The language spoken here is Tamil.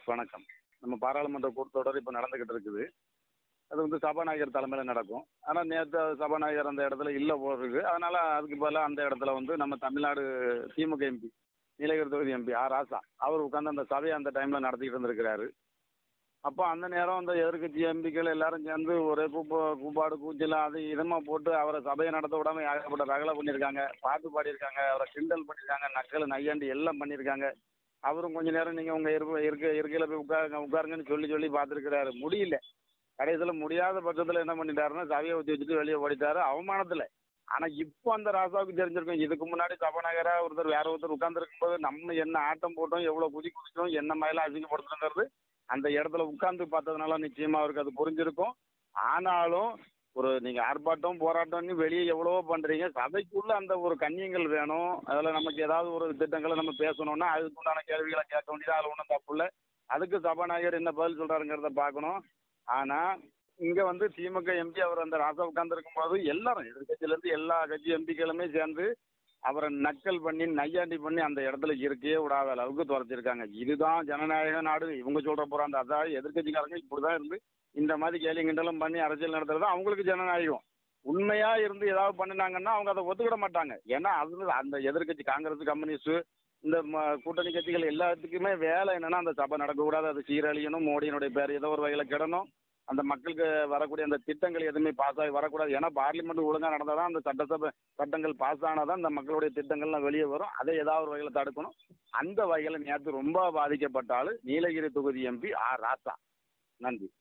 வணக்கம் நம்ம பாராளுமன்ற கூட்டத்தொடர் இப்போ நடந்துக்கிட்டு இருக்குது அது வந்து சபாநாயகர் தலைமையில் நடக்கும் ஆனால் நேற்று சபாநாயகர் அந்த இடத்துல இல்லை போடுறது அதனால் அதுக்கு பதிலாக அந்த இடத்துல வந்து நம்ம தமிழ்நாடு திமுக எம்பி நீலகிரி தொகுதி எம்பி ஆர் ராசா அவர் உட்காந்து அந்த சபையை அந்த டைமில் நடத்திக்கிட்டு இருந்திருக்கிறாரு அப்போ அந்த நேரம் அந்த எதிர்க்கட்சி எம்பிக்கள் எல்லாரும் சேர்ந்து ஒரே கூப்ப கூப்பாடு கூச்சல் அது இதமாக போட்டு அவரை சபையை நடத்த விடாம ஏகப்பட்ட ரகலை பண்ணியிருக்காங்க பாட்டு பாடியிருக்காங்க அவரை கிண்டல் பண்ணியிருக்காங்க நக்கல் நையாண்டி எல்லாம் பண்ணியிருக்காங்க அவரும் கொஞ்ச நேரம் நீங்கள் உங்கள் இருக்க இருக்க இருக்கையில் போய் உட்காருங்க உட்காருங்கன்னு சொல்லி சொல்லி பார்த்துருக்கிறாரு முடியல கடைசியில் முடியாத பட்சத்தில் என்ன பண்ணிட்டாருன்னா சபையை ஊற்றி வச்சுட்டு வெளியே ஓடிட்டாரு அவமானத்தில் ஆனால் இப்போ அந்த ராசாவுக்கு தெரிஞ்சிருக்கும் இதுக்கு முன்னாடி சபாநாயகராக ஒருத்தர் வேற ஒருத்தர் உட்காந்துருக்கும் போது நம்ம என்ன ஆட்டம் போட்டோம் எவ்வளோ குதி குதிச்சோம் என்ன மாதிரிலாம் அசிங்கப்படுத்துறோங்கிறது அந்த இடத்துல உட்கார்ந்து பார்த்ததுனால நிச்சயமாக அவருக்கு அது புரிஞ்சிருக்கும் ஆனாலும் ஒரு நீங்கள் ஆர்ப்பாட்டம் போராட்டம்னு வெளியே எவ்வளவோ பண்ணுறீங்க சபைக்குள்ளே அந்த ஒரு கண்ணியங்கள் வேணும் அதில் நமக்கு ஏதாவது ஒரு திட்டங்களை நம்ம பேசணும்னா அதுக்கு உண்டான கேள்விகளை கேட்க வேண்டியது அதில் ஒன்றும் தப்பு இல்லை அதுக்கு சபாநாயகர் என்ன பதில் சொல்கிறாருங்கிறத பார்க்கணும் ஆனால் இங்கே வந்து திமுக எம்பி அவர் அந்த ராசா உட்காந்துருக்கும் போது எல்லாரும் எதிர்கட்சியிலேருந்து எல்லா கட்சி எம்பிக்களுமே சேர்ந்து அவரை நக்கல் பண்ணி நையாண்டி பண்ணி அந்த இடத்துல இருக்கவே விடாத அளவுக்கு துரத்திருக்காங்க இதுதான் ஜனநாயக நாடு இவங்க சொல்கிற போகிற அந்த அதாவது எதிர்கட்சிக்காரங்க இப்படி தான் இருந்து இந்த மாதிரி கேலி கிண்டலும் பண்ணி அரசியல் நடத்துறது தான் அவங்களுக்கு ஜனநாயகம் உண்மையா இருந்து ஏதாவது பண்ணினாங்கன்னா அவங்க அதை ஒத்துக்கிட மாட்டாங்க ஏன்னா அது அந்த எதிர்க்கட்சி காங்கிரஸ் கம்யூனிஸ்ட் இந்த ம- கூட்டணி கட்சிகள் எல்லாத்துக்குமே வேலை என்னன்னா அந்த சபை நடக்கக்கூடாது அது சீரழியணும் மோடியினுடைய பேர் ஏதோ ஒரு வகையில் கிடணும் அந்த மக்களுக்கு வரக்கூடிய அந்த திட்டங்கள் எதுவுமே பாஸ் ஆகி வரக்கூடாது ஏன்னா பார்லிமெண்ட் ஒழுங்காக நடந்தால் தான் அந்த சட்டசபை சட்டங்கள் பாஸ் ஆனால் தான் இந்த மக்களுடைய திட்டங்கள்லாம் வெளியே வரும் அதை ஏதாவது ஒரு வகையில் தடுக்கணும் அந்த வகையில் நேற்று ரொம்ப பாதிக்கப்பட்ட ஆளு நீலகிரி தொகுதி எம்பி ஆர் ராசா நன்றி